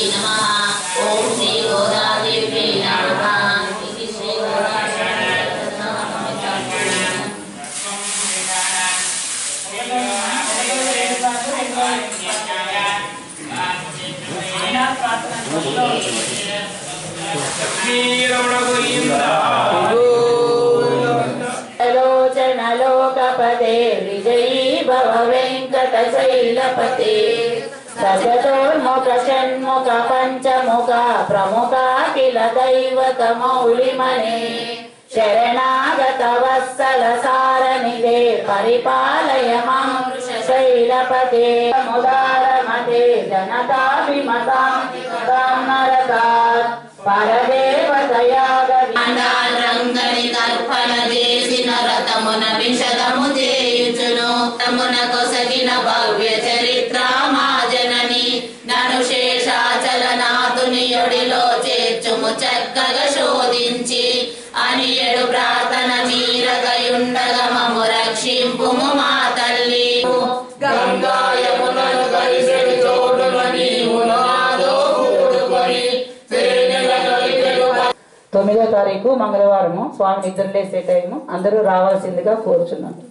నమః ఓం శ్రీ గోదాదేవి నమః ఇది శ్రీ లోచనలోకపదే విజయీ భవ వెంకటశైలపతే సజతోన్ముఖ షణ్ముఖ పంచముఖ ప్రముఖ కిల దైవత మౌళిమనే శరణాగత వత్సల సారనిదే పరిపాలయ మాం శైలపతే ముదారమతే జనతాభిమతాం నరకాత్ పరదేవతయాగంగని తర్పణ చేసిన రథమున విషదము చేయుచును తమున కొసగిన భవ్య చరిత్ర మా జనని నను శేషాచలనాథుని ఒడిలో చేర్చుము చక్కగా శోధించి అనియడు ప్రార్థన మీరగయుండగ మము రక్షింపుము మా తల్లి గంగాయములను కలిసెడు చోటున నీవు నాదో కూడుకొని తొమ్మిదో తారీఖు మంగళవారము స్వామి నిద్రలేసే టైము అందరూ రావాల్సిందిగా కోరుచున్నాను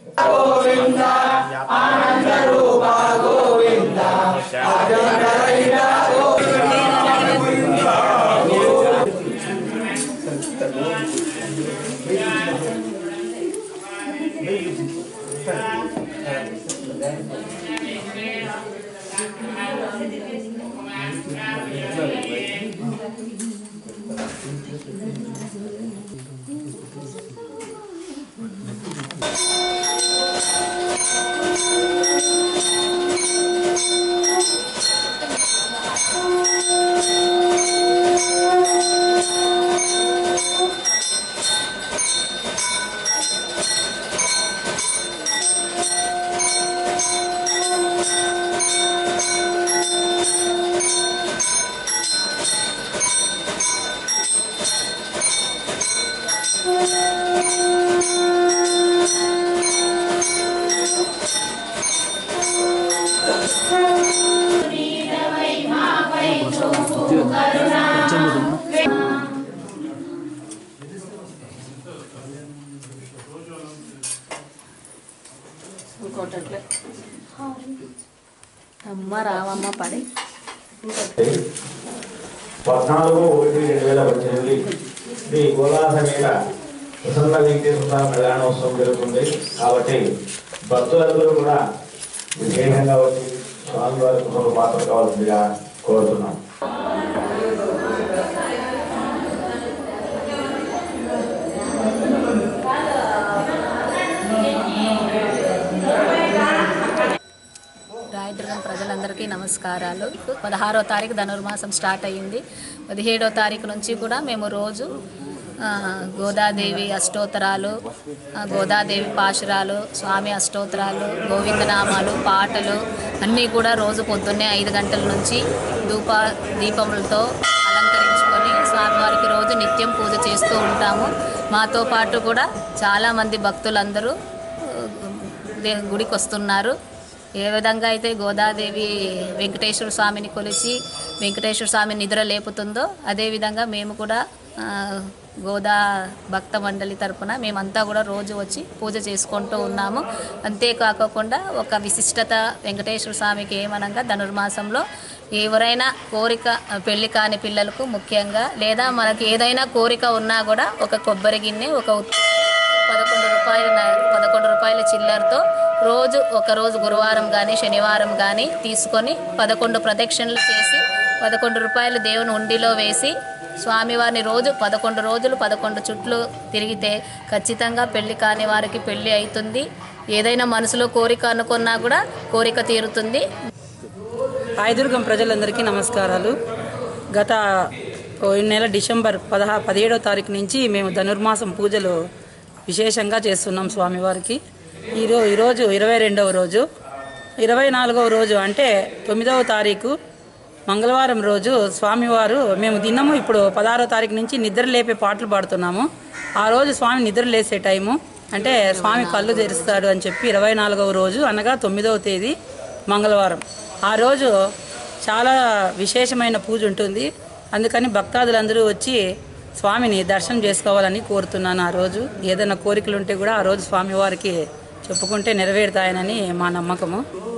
అమ్మ రావమ్మ పడి పద్నాలుగు ఒకటి రెండు వేల పద్దెనిమిది శ్రీ గోలాస మీద ప్రసన్న వెంకటేశ్వర కళ్యాణోత్సవం జరుగుతుంది కాబట్టి భక్తులందరూ కూడా విశేషంగా వచ్చి స్వామివారి కుటుంబ పాత్ర కావాల్సిందిగా కోరుతున్నాం రాయదుర్గం ప్రజలందరికీ నమస్కారాలు పదహారో తారీఖు ధనుర్మాసం స్టార్ట్ అయ్యింది పదిహేడో తారీఖు నుంచి కూడా మేము రోజు ఆ, గోదాదేవి అష్టోత్తరాలు ఆ, గోదాదేవి పాశురాలు స్వామి అష్టోత్తరాలు గోవిందనామాలు పాటలు అన్నీ కూడా రోజు పొద్దున్నే ఐదు గంటల నుంచి ధూప దీపములతో అలంకరించుకొని స్వామివారికి రోజు నిత్యం పూజ చేస్తూ ఉంటాము మాతో పాటు కూడా చాలామంది భక్తులందరూ దే- గుడికి వస్తున్నారు ఏ విధంగా అయితే గోదాదేవి వెంకటేశ్వర స్వామిని కొలిచి వెంకటేశ్వర స్వామిని నిద్ర లేపుతుందో అదేవిధంగా మేము కూడా ఆ, గోదా భక్త మండలి తరపున మేమంతా కూడా రోజు వచ్చి పూజ చేసుకుంటూ ఉన్నాము అంతేకాకుండా ఒక విశిష్టత వెంకటేశ్వర స్వామికి ఏమనగా ధనుర్మాసంలో ఎవరైనా కోరిక పెళ్లి కాని పిల్లలకు ముఖ్యంగా లేదా మనకి ఏదైనా కోరిక ఉన్నా కూడా ఒక కొబ్బరి గిన్నె ఒక ఉత్- పదకొండు రూపాయల న- పదకొండు రూపాయల చిల్లరతో రోజు ఒక రోజు గురువారం కానీ శనివారం కానీ తీసుకొని పదకొండు ప్రదక్షిణలు చేసి పదకొండు రూపాయలు దేవుని ఉండిలో వేసి స్వామివారిని రోజు పదకొండు రోజులు పదకొండు చుట్లు తిరిగితే ఖచ్చితంగా పెళ్లి కాని వారికి పెళ్లి అవుతుంది ఏదైనా మనసులో కోరిక అనుకున్నా కూడా కోరిక తీరుతుంది రాయదుర్గం ప్రజలందరికీ నమస్కారాలు గత పోయిన నెల డిసెంబర్ పదహా పదిహేడవ తారీఖు నుంచి మేము ధనుర్మాసం పూజలు విశేషంగా చేస్తున్నాం స్వామివారికి ఈరో ఈరోజు ఇరవై రెండవ రోజు ఇరవై నాలుగవ రోజు అంటే తొమ్మిదవ తారీఖు మంగళవారం రోజు స్వామివారు మేము దిన్నము ఇప్పుడు పదహారో తారీఖు నుంచి నిద్ర లేపే పాటలు పాడుతున్నాము ఆ రోజు స్వామి నిద్ర లేసే టైము అంటే స్వామి కళ్ళు తెరుస్తాడు అని చెప్పి ఇరవై నాలుగవ రోజు అనగా తొమ్మిదవ తేదీ మంగళవారం ఆ రోజు చాలా విశేషమైన పూజ ఉంటుంది అందుకని భక్తాదులందరూ వచ్చి స్వామిని దర్శనం చేసుకోవాలని కోరుతున్నాను ఆ రోజు ఏదైనా కోరికలు ఉంటే కూడా ఆ రోజు స్వామివారికి చెప్పుకుంటే నెరవేరుతాయనని మా నమ్మకము